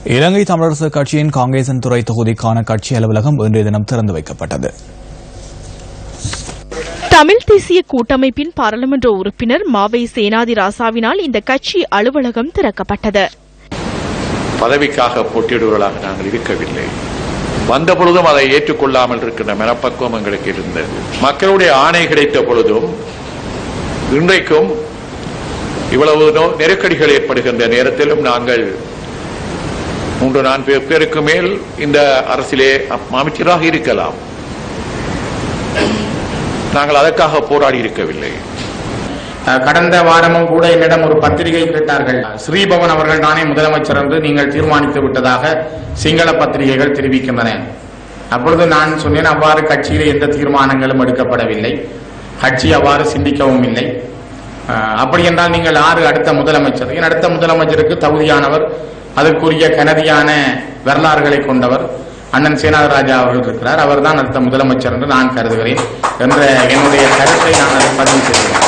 இலங்கை தமிழரசு கட்சியின் காங்கேசன் துறை தொகுதிக்கான கட்சி அலுவலகம் இன்றைய தினம் திறந்து வைக்கப்பட்டது தமிழ் தேசிய கூட்டமைப்பின் பாராளுமன்ற உறுப்பினர் மாவை சேனாதி ராசாவினால் இந்த கட்சி அலுவலகம் திறக்கப்பட்டது பதவிக்காக போட்டியிடுவர்களாக நாங்கள் இருக்கவில்லை வந்த பொழுதும் அதை ஏற்றுக்கொள்ளாமல் இருக்கின்ற மனப்பக்குவம் எங்களுக்கு இருந்தது மக்களுடைய ஆணை கிடைத்த பொழுதும் இன்றைக்கும் இவ்வளவு நோ- நெருக்கடிகள் ஏற்படுகின்ற நேரத்திலும் நாங்கள் மூன்று நான்கு பேருக்கு மேல் இந்த அரசிலே அப்- அமைச்சராக இருக்கலாம் நாங்கள் அதற்காக போராடி இருக்கவில்லை அஹ், கடந்த வாரமும் கூட என்னிடம் ஒரு பத்திரிகை கேட்டார்கள் ஸ்ரீபவன் அவர்கள் தானே முதலமைச்சர் என்று நீங்கள் தீர்மானித்து விட்டதாக சிங்கள பத்திரிகைகள் தெரிவிக்கின்றன அப்பொழுது நான் சொன்னேன் அவ்வாறு கட்சியில் எந்த தீர்மானங்களும் எடுக்கப்படவில்லை கட்சி அவ்வாறு சிந்திக்கவும் இல்லை அஹ், அப்படி என்றால் நீங்கள் ஆறு அடுத்த முதலமைச்சர் என் அடுத்த முதலமைச்சருக்கு தகுதியானவர் அதற்குரிய கனதியான வரலாறுகளை கொண்டவர் அண்ணன் சேனாதராஜா அவர்கள் இருக்கிறார் அவர்தான் அடுத்த முதலமைச்சர் என்று நான் கருதுகிறேன் என்ற என்னுடைய கருத்தை நான் அதில் பதிவு செய்கிறேன்